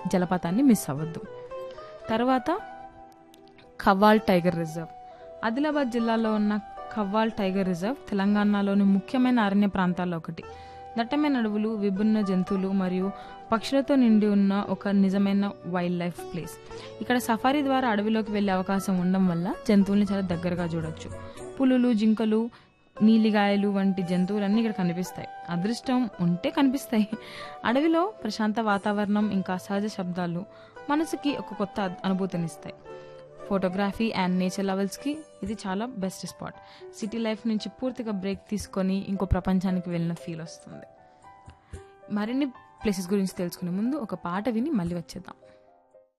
జలపాతాన్ని miss అవ్వద్దు తర్వాత ఖవ్వాల్ tiger reserve Adilabad జిల్లాలో ఉన్న ఖవ్వాల్ టైగర్ రిజర్వ్ తెలంగాణలోని ముఖ్యమైన అరణ్య ప్రాంతాల్లో ఒకటి దట్టమైన అడవులు విభిన్న జంతువులు మరియు పక్షులతో నిండి ఉన్న ఒక నిజమైన వైల్డ్ లైఫ్ ప్లేస్ ఇక్కడ సఫారీ ద్వారా అడవిలోకి వెళ్ళే అవకాశం ఉండడం వల్ల జంతువుల్ని చాలా దగ్గరగా చూడొచ్చు పులులు జింకలు నీలిగాయలు వంటి జంతువులన్నీ ఇక్కడ కనిపిస్తాయి అదృష్టం ఉంటే కనిపిస్తాయి అడవిలో ప్రశాంత వాతావరణం ఇంకా సహజ శబ్దాలు మనసుకి ఒక కొత్త అనుభూతినిస్తాయి ఫోటోగ్రఫీ అండ్ నేచర్ లెవెల్స్కి ఇది చాలా బెస్ట్ స్పాట్ సిటీ లైఫ్ నుంచి పూర్తిగా బ్రేక్ తీసుకొని ఇంకో ప్రపంచానికి వెళ్ళిన ఫీల్ వస్తుంది మరిన్ని ప్లేసెస్ గురించి తెలుసుకునే ముందు ఒక పాట విని మళ్ళీ వచ్చేద్దాం